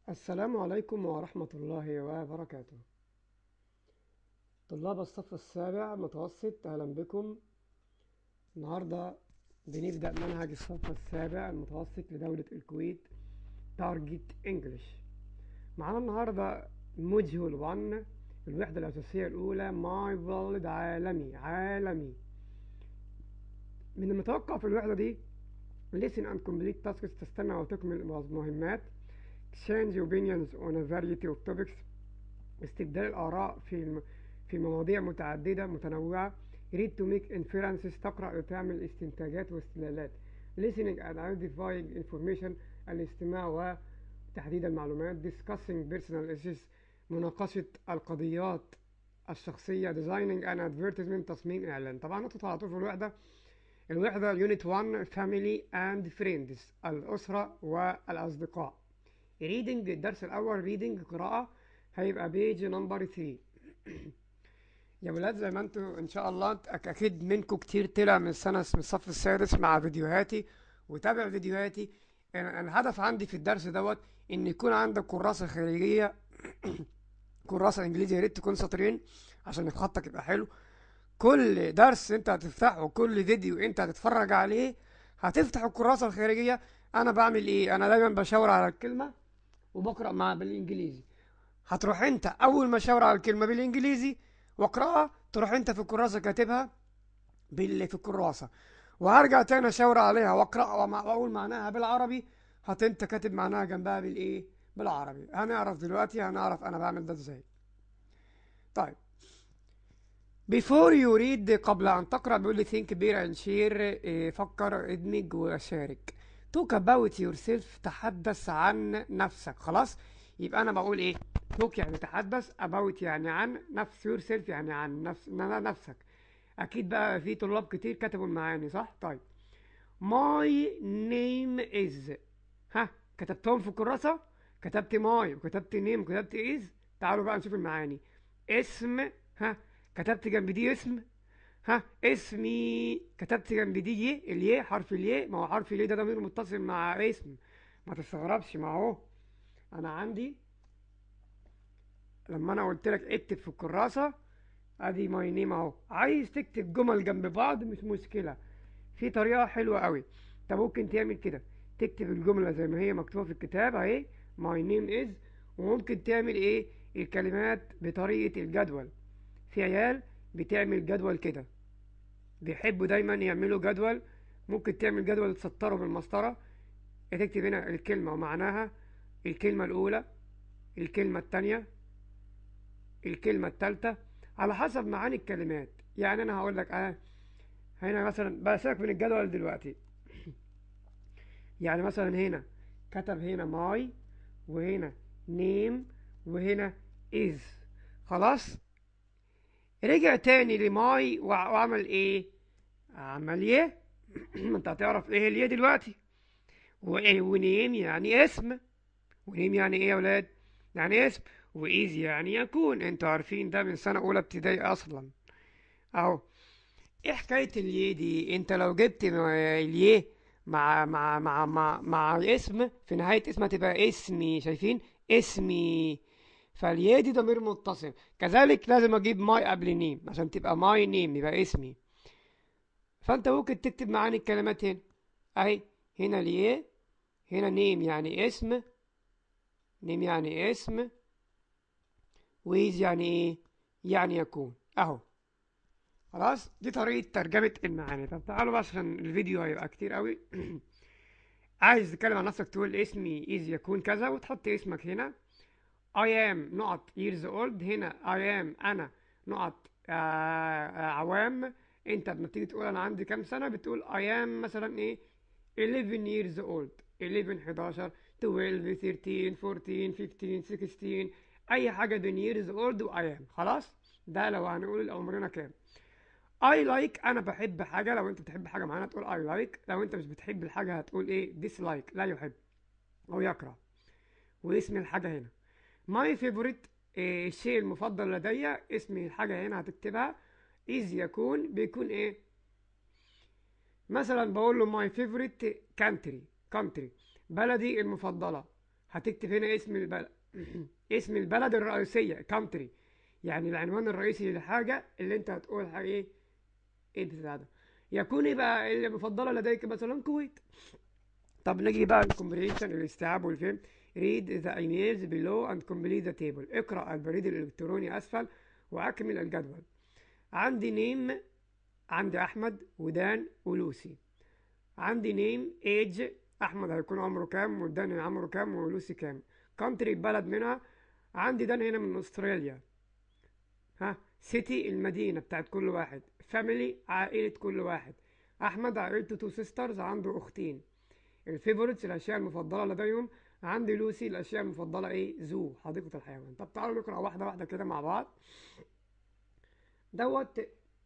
السلام عليكم ورحمة الله وبركاته طلاب الصف السابع متوسط أهلا بكم النهاردة بنبدأ منهج الصف السابع المتوسط لدولة الكويت تارجت انجلش معانا النهاردة موديول 1 الوحدة الأساسية الأولى ماي وورلد عالمي عالمي من المتوقع في الوحدة دي listen and complete tasks تستمع وتكمل مهمات exchange opinions on a variety of topics استبدال الآراء في الم... في مواضيع متعددة متنوعة read to make inferences تقرأ وتعمل استنتاجات واستدلالات listening and identifying information الاستماع وتحديد المعلومات discussing personal issues مناقشة القضيات الشخصية designing an advertisement تصميم إعلان طبعا نقطة على طول في الوحدة الوحدة يونت 1 family and friends الأسرة والأصدقاء reading الدرس الأول reading قراءة هيبقى بيج نمبر 3 يا ولاد زي ما انتوا ان شاء الله اكيد منكم كتير طلع من السنة من الصف السادس مع فيديوهاتي وتابع فيديوهاتي الهدف عندي في الدرس دوت ان يكون عندك كراسة خارجية كراسة انجليزي يا ريت تكون سطرين عشان خطك يبقى حلو كل درس انت هتفتحه كل فيديو انت هتتفرج عليه هتفتح الكراسة الخارجية انا بعمل ايه انا دايما بشاور على الكلمة وبقرأ معاها بالانجليزي هتروح انت اول ما اشاور على الكلمة بالانجليزي واقرأها تروح انت في الكراسة كاتبها باللي في الكراسة وهرجع تاني اشاور عليها واقرأها واقول معناها بالعربي هت انت كاتب معناها جنبها بالايه بالعربي هنعرف دلوقتي هنعرف انا بعمل ده ازاي طيب before you read قبل ان تقرأ بيقول لي think bear and share فكر ادمج وشارك talk about yourself تحدث عن نفسك خلاص يبقى انا بقول ايه talk يعني تحدث about يعني عن نفس yourself يعني عن نفس نفسك اكيد بقى في طلاب كتير كتبوا المعاني صح طيب my name is ها كتبتهم في الكراسة كتبت ماي وكتبت نيم وكتبت از تعالوا بقى نشوف المعاني اسم ها كتبت جنب دي اسم ها اسمي كتبت جنب دي ي الياء حرف الياء ما هو حرف الياء ده ضمير متصل مع اسم ما تستغربش ما هو انا عندي لما انا قلت لك اكتب في الكراسة ادي ماي نيم اهو عايز تكتب جمل جنب بعض مش مشكلة في طريقة حلوة قوي انت ممكن تعمل كده تكتب الجملة زي ما هي مكتوبة في الكتاب اهي ماي نيم از وممكن تعمل ايه الكلمات بطريقة الجدول في عيال بتعمل جدول كده بيحبوا دايما يعملوا جدول ممكن تعمل جدول تسطره بالمسطرة تكتب هنا الكلمة ومعناها الكلمة الأولى الكلمة الثانية الكلمة الثالثة على حسب معاني الكلمات يعني أنا هقول لك أه هنا مثلا بسيبك من الجدول دلوقتي يعني مثلا هنا كتب هنا ماي وهنا نيم وهنا از خلاص رجع تاني لماي وعمل ايه عمل ايه ما انت هتعرف ايه اليه دلوقتي وايه ونيم يعني اسم ونيم يعني ايه يا ولاد يعني اسم وايز يعني يكون انتوا عارفين ده من سنة اولى ابتدائي اصلا اهو ايه حكاية اليه دي انت لو جبت اليه مع مع مع مع مع اسم في نهاية اسمها تبقى اسمي شايفين اسمي فالياء دي ضمير متصل كذلك لازم اجيب ماي قبل نيم عشان تبقى ماي نيم يبقى اسمي فانت ممكن تكتب معاني الكلمات هنا اهي هنا الياء هنا نيم يعني اسم نيم يعني اسم ويز يعني ايه يعني يكون اهو خلاص دي طريقة ترجمة المعاني طب تعالوا بقى عشان الفيديو هيبقى كتير قوي عايز تتكلم عن نفسك تقول اسمي إذ يكون كذا وتحط اسمك هنا I am نقط years old هنا I am أنا نقط عوام أنت لما تيجي تقول أنا عندي كام سنة بتقول I am مثلا إيه 11 years old 11 11 12 13 14 15 16 أي حاجة بين years old و I am خلاص ده لو هنقول عمرنا كام I like أنا بحب حاجة لو أنت بتحب حاجة معينة تقول I like لو أنت مش بتحب الحاجة هتقول إيه dislike لا يحب أو يكره واسم الحاجة هنا my favorite إيه الشيء المفضل لدي اسم الحاجة هنا هتكتبها is يكون بيكون إيه مثلا بقول له my favorite country country بلدي المفضلة هتكتب هنا اسم البلد اسم البلد الرئيسية country يعني العنوان الرئيسي للحاجة اللي انت هتقول حاجة ايه ايه بتاع ده يكون ايه بقى المفضلة لديك مثلا كويت طب نجي بقى الكومبريشن الاستيعاب والفهم read the emails below and complete the table اقرأ البريد الإلكتروني أسفل وأكمل الجدول عندي نيم عندي أحمد ودان ولوسي عندي نيم ايج أحمد هيكون عمره كام ودان عمره كام ولوسي كام كونتري بلد منها عندي دان هنا من أستراليا ها سيتي المدينة بتاعت كل واحد فاميلي عائلة كل واحد أحمد عائلته تو سيسترز عنده أختين الفيفوريتس الأشياء المفضلة لديهم عندي لوسي الأشياء المفضلة إيه زو حديقة الحيوان طب تعالوا نقرأ واحدة واحدة كده مع بعض دوت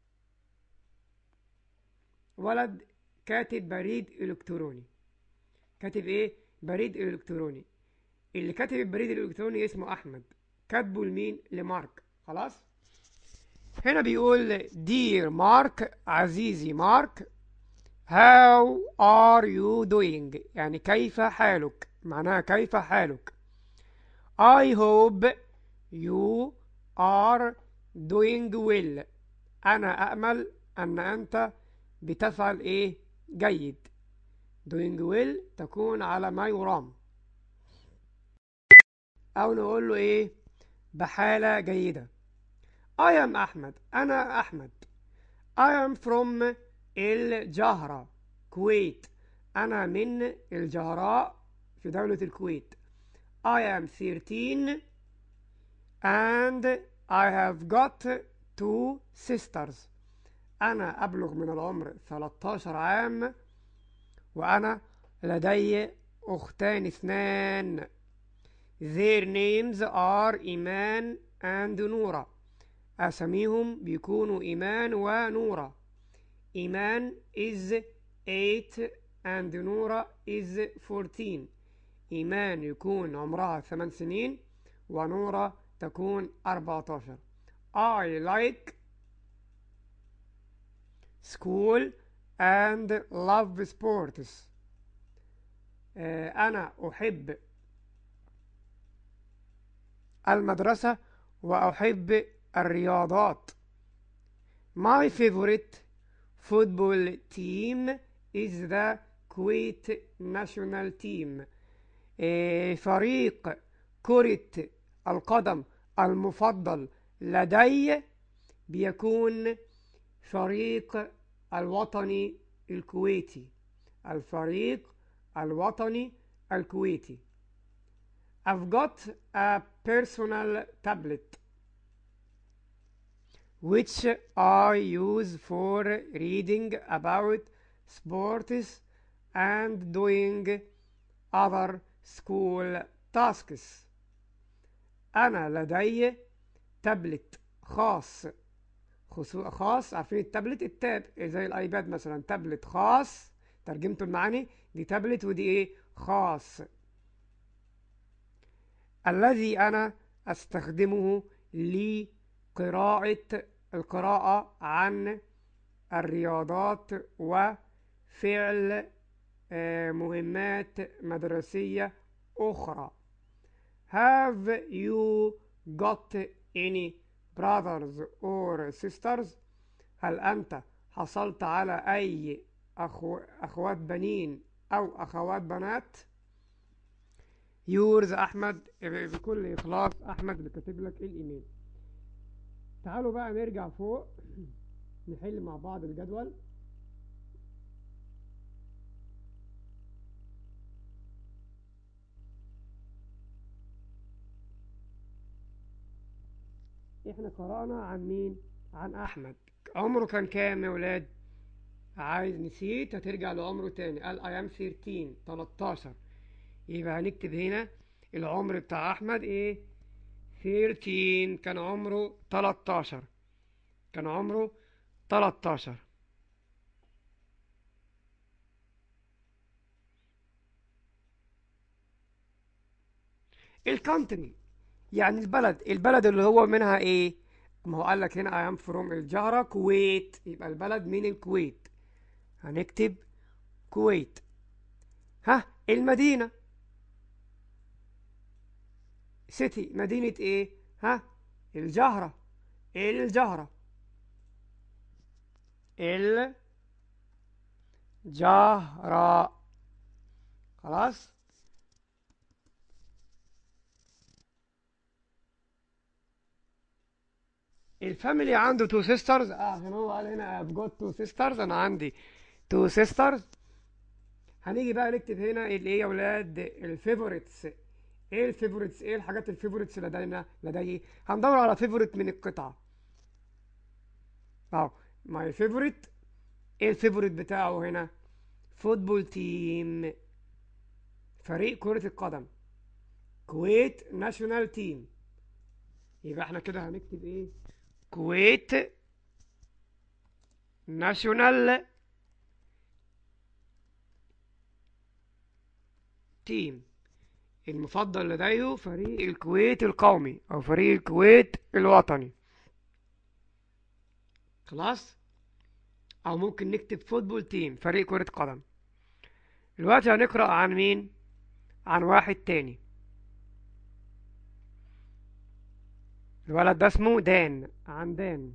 ولد كاتب بريد إلكتروني كاتب إيه بريد إلكتروني اللي كاتب البريد الإلكتروني اسمه أحمد كاتبه لمين لمارك خلاص هنا بيقول دير مارك عزيزي مارك How are you doing يعني كيف حالك معناها كيف حالك I hope you are doing well أنا أأمل أن أنت بتفعل إيه جيد doing well تكون على ما يرام أو نقول له إيه بحالة جيدة I am أحمد أنا أحمد I am from الجهرة كويت أنا من الجهراء في دولة الكويت I am 13 and I have got two sisters أنا أبلغ من العمر 13 عام وأنا لدي أختان اثنان Their names are إيمان and نورة أساميهم بيكونوا إيمان ونورة إيمان is 8 and نورة is 14 إيمان يكون عمرها 8 سنين ونورة تكون 14 I like school and love sports أنا أحب المدرسة وأحب الرياضات My favorite football team is the Kuwait national team فريق كرة القدم المفضل لدي بيكون فريق الوطني الكويتي الفريق الوطني الكويتي I've got a personal tablet which I use for reading about sports and doing other school tasks أنا لدي تابلت خاص خاص عارفين التابلت التاب زي الايباد مثلا تابلت خاص ترجمته المعاني دي تابلت ودي ايه خاص الذي انا استخدمه لقراءة القراءة عن الرياضات وفعل مهمات مدرسية أخرى Have you got any brothers or sisters هل أنت حصلت على أي أخو... أخوات بنين أو أخوات بنات يورز أحمد بكل إخلاص أحمد اللي كاتب لك الإيميل تعالوا بقى نرجع فوق نحل مع بعض الجدول احنا قرأنا عن مين عن احمد عمره كان كام يا ولاد عايز نسيت هترجع لعمره تاني قال I am 13 13 يبقى هنكتب هنا العمر بتاع احمد ايه 13 كان عمره 13 كان عمره 13 الكونتري يعني البلد البلد اللي هو منها ايه ما هو قال لك هنا I am from الجهرة كويت يبقى البلد من الكويت هنكتب كويت ها المدينة city مدينة ايه ها الجهرة الجهرة الجهرة خلاص الفاميلي عنده تو سيسترز اه عشان هو قال هنا I've got two sisters انا عندي two sisters هنيجي بقى نكتب هنا اللي ايه يا ولاد الفيفوريتس ايه الفيفوريتس ايه الحاجات الفيفوريتس لدينا لدي هندور على فيفوريت من القطعة اهو ماي فيفوريت ايه الفيفوريت بتاعه هنا فوتبول تيم فريق كرة القدم كويت ناشونال تيم يبقى احنا كده هنكتب ايه كويت ناشونال تيم المفضل لديه فريق الكويت القومي او فريق الكويت الوطني خلاص او ممكن نكتب فوتبول تيم فريق كرة قدم دلوقتي هنقرأ عن مين عن واحد تاني الولد ده اسمه دان عن دان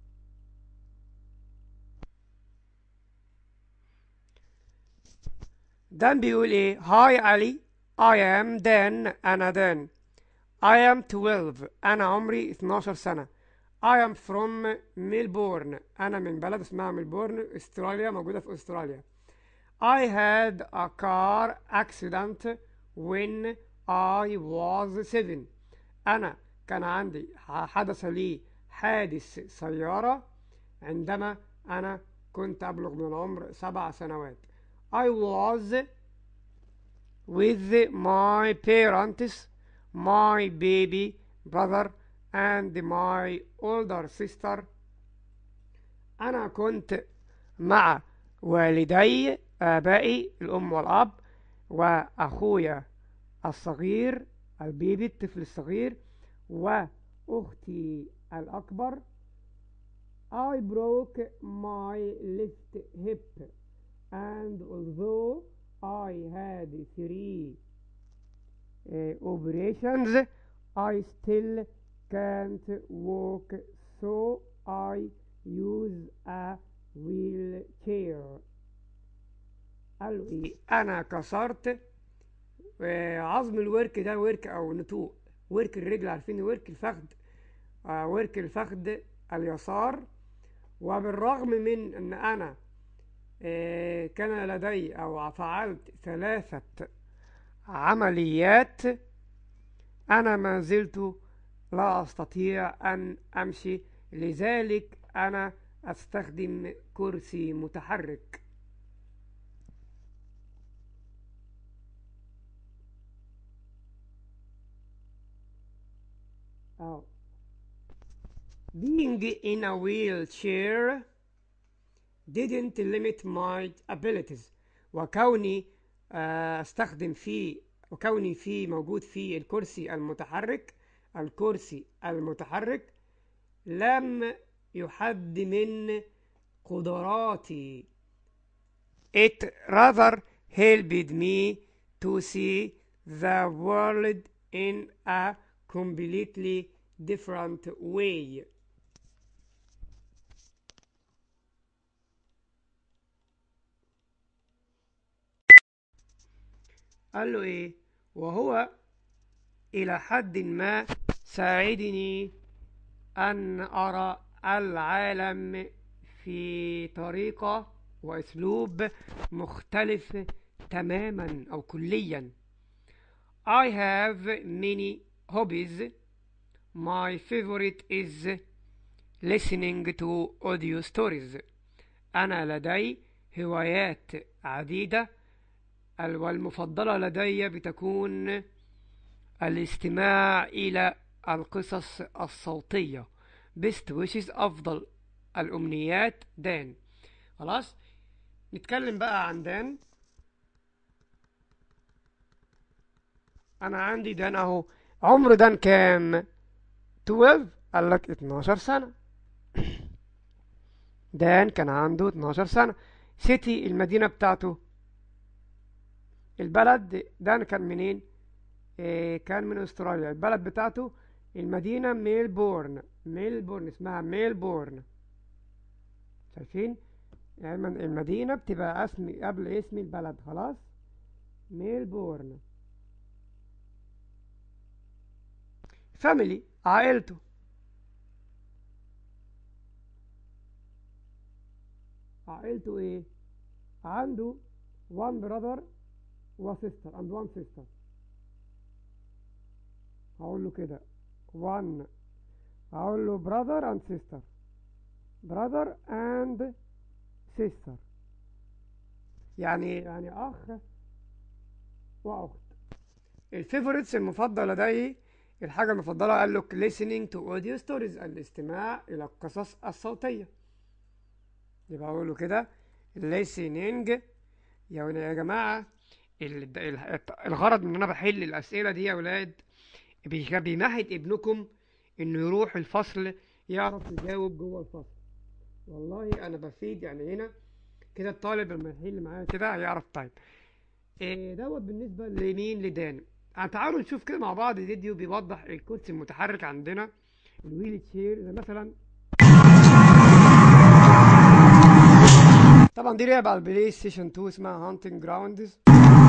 دان بيقول ايه هاي علي I am دان انا دان I am 12 انا عمري 12 سنة I am from ميلبورن انا من بلد اسمها ميلبورن استراليا موجودة في استراليا I had a car accident when I was 7 انا كان عندي حدث لي حادث سيارة عندما أنا كنت أبلغ من العمر سبع سنوات I was with my parents my baby brother and my older sister أنا كنت مع والدي آبائي الأم والأب وأخويا الصغير البيبي الطفل الصغير وأختي الأكبر I broke my left hip and although I had three uh, operations I still can't walk so I use a wheelchair قال له ايه انا كسرت عظم الورك ده ورك او نتوء ورك الرجل عارفين ورك الفخذ آه ورك الفخذ اليسار وبالرغم من ان انا آه كان لدي او فعلت ثلاثة عمليات انا ما زلت لا استطيع ان امشي لذلك انا استخدم كرسي متحرك Oh. Being in a wheelchair didn't limit my abilities وكوني استخدم فيه وكوني فيه موجود في الكرسي المتحرك الكرسي المتحرك لم يحد من قدراتي it rather helped me to see the world in a completely different way قال له ايه وهو الى حد ما ساعدني ان ارى العالم في طريقة واسلوب مختلف تماما او كليا I have many hobbies. My favorite is listening to audio stories. أنا لدي هوايات عديدة والمفضلة لدي بتكون الاستماع إلى القصص الصوتية best wishes أفضل الأمنيات دان خلاص نتكلم بقى عن دان أنا عندي دان أهو عمر دان كام 12 قال لك 12 سنة دان كان عنده 12 سنة سيتي المدينة بتاعته البلد دان كان منين إيه كان من استراليا البلد بتاعته المدينة ميلبورن ميلبورن اسمها ميلبورن شايفين يعني المدينة بتبقى اسم قبل اسم البلد خلاص ميلبورن فاميلي عائلته عائلته ايه عنده one brother و sister and one sister هقول له كده one هقول له brother and sister brother and sister يعني يعني أخ وأخت الفيفوريتس المفضل لديه الحاجة المفضلة قال لك listening to audio stories الاستماع إلى القصص الصوتية يبقى أقول له كده listening يعني يا جماعة الغرض من ان انا بحل الاسئله دي يا اولاد بيمهد ابنكم انه يروح الفصل يعرف يجاوب جوه الفصل والله انا بفيد يعني هنا كده الطالب لما يحل معايا كده هيعرف طيب إيه دوت بالنسبه لمين لدان تعالوا نشوف كده مع بعض فيديو بيوضح الكرسي المتحرك عندنا الويل تشير زي مثلا طبعا دي لعبه على البلاي ستيشن 2 اسمها هانتنج جراوندز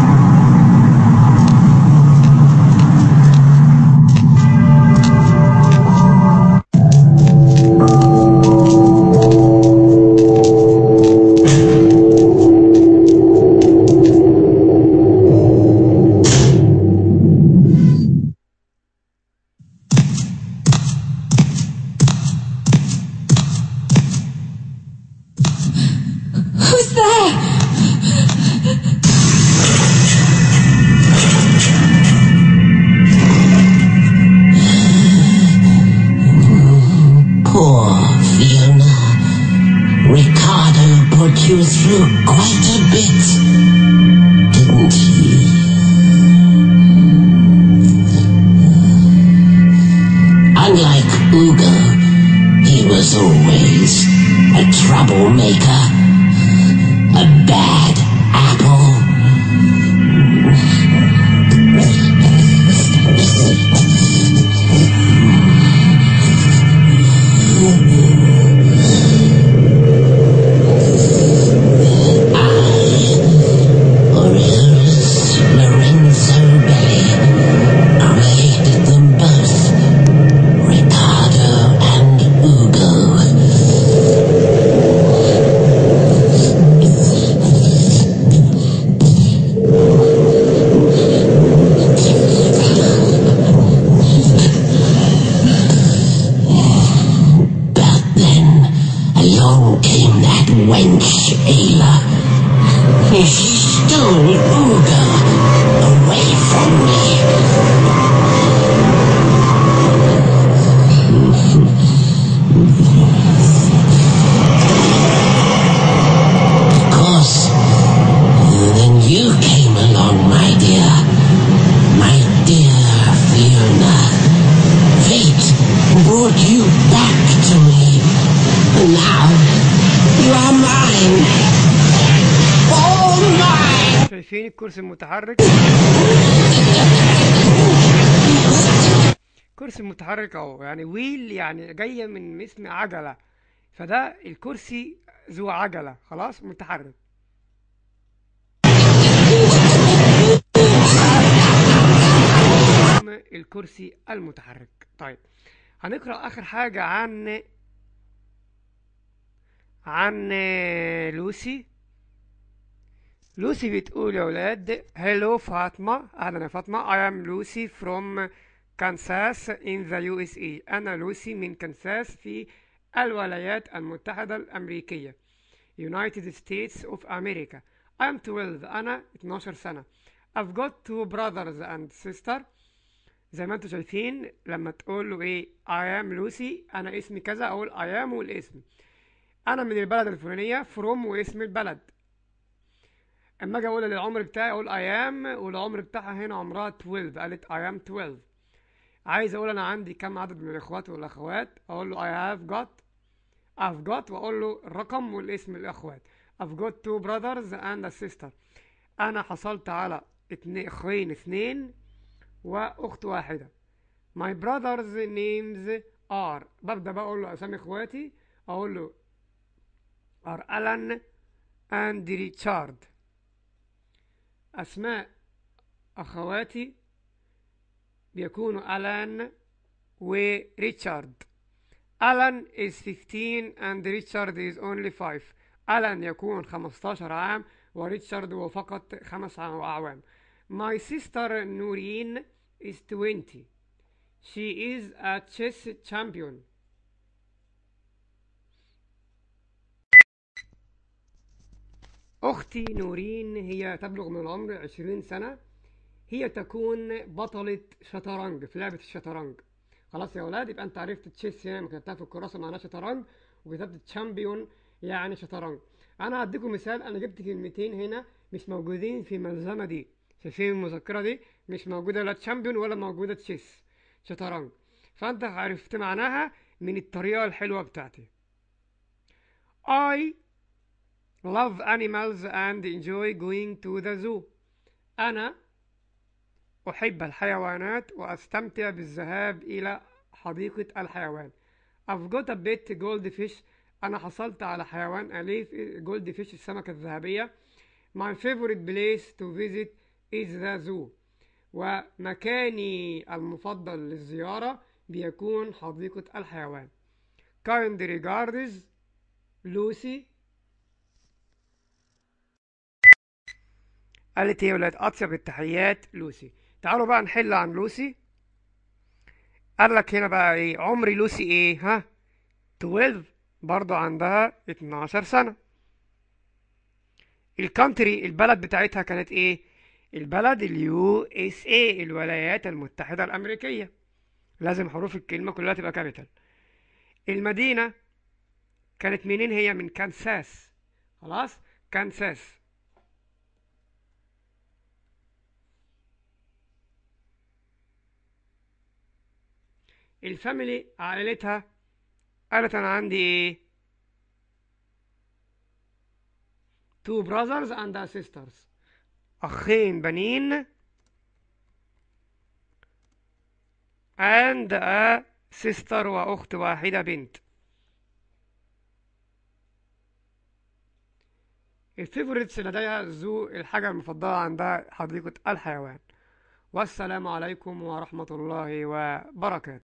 شايفين الكرسي المتحرك كرسي متحرك اهو يعني ويل يعني جايه من اسم عجله فده الكرسي ذو عجله خلاص متحرك الكرسي المتحرك طيب هنقرا اخر حاجه عن عن لوسي لوسي بتقول يا ولاد هلو فاطمة أهلا يا فاطمة I am Lucy from Kansas in the USA أنا لوسي من كنساس في الولايات المتحدة الأمريكية United States of America I am 12 أنا 12 سنة I've got two brothers and sister زي ما انتم شايفين لما تقول له ايه I am Lucy أنا اسمي كذا أقول I am والاسم أنا من البلد الفلانية from واسم البلد اما اجي اقول للعمر بتاعي اقول اي ام والعمر بتاعها هنا عمرها 12 قالت اي ام 12 عايز اقول انا عندي كم عدد من الاخوات والاخوات اقول له اي هاف جوت I've got واقول له الرقم والاسم الاخوات I've got two brothers and a sister انا حصلت على اتنين اخوين اثنين وأخت واحدة My brothers names are ببدأ بقى أقول له أسامي إخواتي أقول له are Alan and Richard أسماء أخواتي بيكونوا ألان وريتشارد ألان is 15 and Richard is only 5 ألان يكون 15 عام وريتشارد هو فقط خمس أعوام My sister نورين is 20 She is a chess champion أختي نورين هي تبلغ من العمر 20 سنة هي تكون بطلة شطرنج في لعبة الشطرنج خلاص يا ولاد يبقى انت عرفت تشيس هنا كتبتها في الكراسة معناها شطرنج وكتبت تشامبيون يعني شطرنج انا هديكم مثال انا جبت كلمتين هنا مش موجودين في الملزمة دي شايفين المذكرة دي مش موجودة لا تشامبيون ولا موجودة تشيس شطرنج فانت عرفت معناها من الطريقة الحلوة بتاعتي I love animals and enjoy going to the zoo أنا أحب الحيوانات وأستمتع بالذهاب إلى حديقة الحيوان I've got a pet goldfish أنا حصلت على حيوان أليف goldfish السمكة الذهبية My favorite place to visit is the zoo ومكاني المفضل للزيارة بيكون حديقة الحيوان Kind regards لوسي قالت هي ولاد أطيب التحيات لوسي تعالوا بقى نحل عن لوسي قال لك هنا بقى ايه عمر لوسي ايه ها 12 برضو عندها 12 سنة الكانتري البلد بتاعتها كانت ايه البلد اليو اس اي الولايات المتحدة الامريكية لازم حروف الكلمة كلها تبقى كابيتال المدينة كانت منين هي من كانساس خلاص كانساس الفاميلي عائلتها قالت انا عندي ايه two brothers and a sisters اخين بنين and a sister واخت واحدة بنت الفيفوريتس لديها الزو الحاجة المفضلة عندها حديقة الحيوان والسلام عليكم ورحمة الله وبركاته